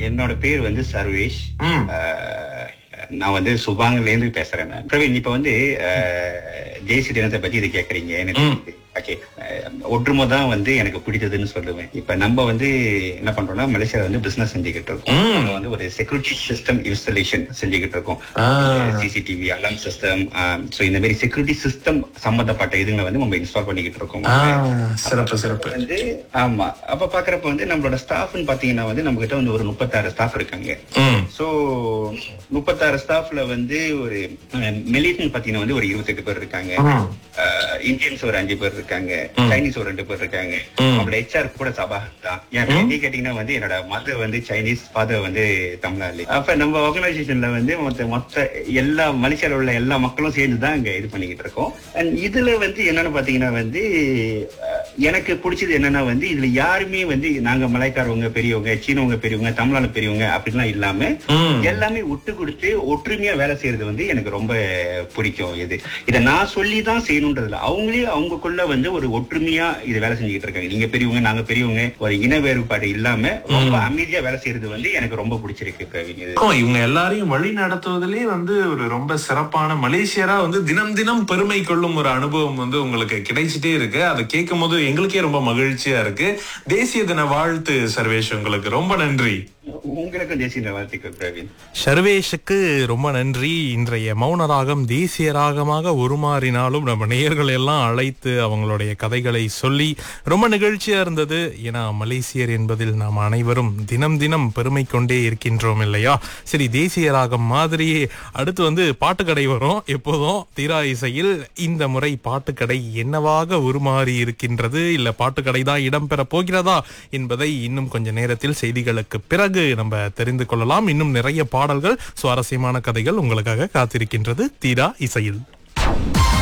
என்னோட பேர் வந்து சர்வேஷ் ம். அஹ், நான் வந்து சுபாங்ல இருந்து பேசுறேன் நான். பிரவீன் இப்ப வந்து அஹ், தேசிய தினத்தை பத்தி இது கேக்குறீங்க எனக்கு ஓகே ஒற்றுமை தான் வந்து எனக்கு பிடித்ததுன்னு சொல்லுவேன் இப்ப நம்ம வந்து என்ன பண்றோம்னா மலேசியால வந்து பிசினஸ் செஞ்சுக்கிட்டு இருக்கோம் ம். நம்ம வந்து ஒரு செக்யூரிட்டி சிஸ்டம் இன்ஸ்டலேஷன் செஞ்சுக்கிட்டு இருக்கோம் ஆ. சிசிடிவி அலாம் சிஸ்டம் சோ இந்த மாதிரி செக்யூரிட்டி சிஸ்டம் சம்பந்தப்பட்ட இதுங்களை வந்து நம்ம இன்ஸ்டால் பண்ணிக்கிட்டு இருக்கோம் ஆ, சிறப்பு சிறப்பு வந்து ஆமா அப்ப பாக்குறப்ப வந்து நம்மளோட ஸ்டாஃப்னு பாத்தீங்கன்னா வந்து நம்ம கிட்ட வந்து ஒரு முப்பத்தாறு ஸ்டாஃப் இருக்காங்க ம் சோ முப்பத்தாறு ஸ்டாஃப்ல வந்து ஒரு மெலிட்னு பாத்தீங்கன்னா வந்து ஒரு இருபத்தெட்டு பேர் இருக்காங்க ம். அஹ், இந்தியன்ஸ் ஒரு அஞ்சு பேர் இருக்காங்க சைனீஸ் ஒரு ரெண்டு பேர் இருக்காங்க ம். நம்மளோட ஹெச்ஆர் கூட சபா தான் ஏன் எப்படி கேட்டீங்கன்னா வந்து என்னோட மதர் வந்து சைனீஸ் ஃபாதர் வந்து தமிழ்நாடு அப்ப நம்ம ஆர்கனைசேஷன்ல வந்து மொத்த மொத்த எல்லா மலேசியால உள்ள எல்லா மக்களும் சேர்ந்து தான் இங்க இது பண்ணிக்கிட்டு இருக்கோம் அண்ட் இதுல வந்து என்னன்னு பாத்தீங்கன்னா வந்து அஹ், எனக்கு பிடிச்சது என்னன்னா வந்து இதுல யாருமே வந்து நாங்க மலைக்காரவங்க பெரியவங்க சீனவங்க பெரியவங்க தமிழ்நாடு பெரியவங்க அப்படிலாம் இல்லாம ம். எல்லாமே விட்டு கொடுத்து ஒற்றுமையா வேலை செய்யறது வந்து எனக்கு ரொம்ப பிடிக்கும் இது இத நான் சொல்லி தான் செய்யணுன்றதுல அவங்களே அவங்களுக்குள்ள வந்து ஒரு ஒற்றுமையா இது வேலை செஞ்சுக்கிட்டு இருக்காங்க நீங்க பெரியவங்க நாங்க பெரியவங்க ஒரு இன வேறுபாடு இல்லாம ரொம்ப அமைதியா வேலை செய்யறது வந்து எனக்கு ரொம்ப பிடிச்சிருக்கு பிரவீன் இது ஆமா, இவங்க எல்லாரையும் வழி நடத்துவதிலே வந்து ஒரு ரொம்ப சிறப்பான மலேசியரா வந்து தினம் தினம் பெருமை கொள்ளும் ஒரு அனுபவம் வந்து உங்களுக்கு கிடைச்சிட்டே இருக்கு அதை கேட்கும் போது எங்களுக்கே ரொம்ப மகிழ்ச்சியா இருக்கு தேசிய தின வாழ்த்து சர்வேஷ் உங்களுக்கு ரொம்ப நன்றி உங்களுக்கும் தேசிய வாழ்த்துக்கள் பிரவீன் ஷர்வேஷுக்கு ரொம்ப நன்றி இன்றைய மௌன ராகம் தேசிய ராகமாக உருமாறினாலும் நம்ம நேயர்கள் எல்லாம் அழைத்து அவங்களுடைய கதைகளை சொல்லி ரொம்ப நிகழ்ச்சியா இருந்தது ஏன்னா மலேசியர் என்பதில் நாம் அனைவரும் தினம் தினம் பெருமை கொண்டே இருக்கின்றோம் இல்லையா சரி தேசிய ராகம் மாதிரியே அடுத்து வந்து பாட்டுக்கடை வரும் எப்போதும் தீரா இசையில் இந்த முறை பாட்டுக்கடை என்னவாக உருமாறி இருக்கின்றது இல்ல பாட்டுக்கடை தான் இடம்பெற போகிறதா என்பதை இன்னும் கொஞ்ச நேரத்தில் செய்திகளுக்கு பிறகு நம்ம தெரிந்து கொள்ளலாம் இன்னும் நிறைய பாடல்கள் சுவாரஸ்யமான கதைகள் உங்களுக்காக காத்திருக்கின்றது தீரா இசையில்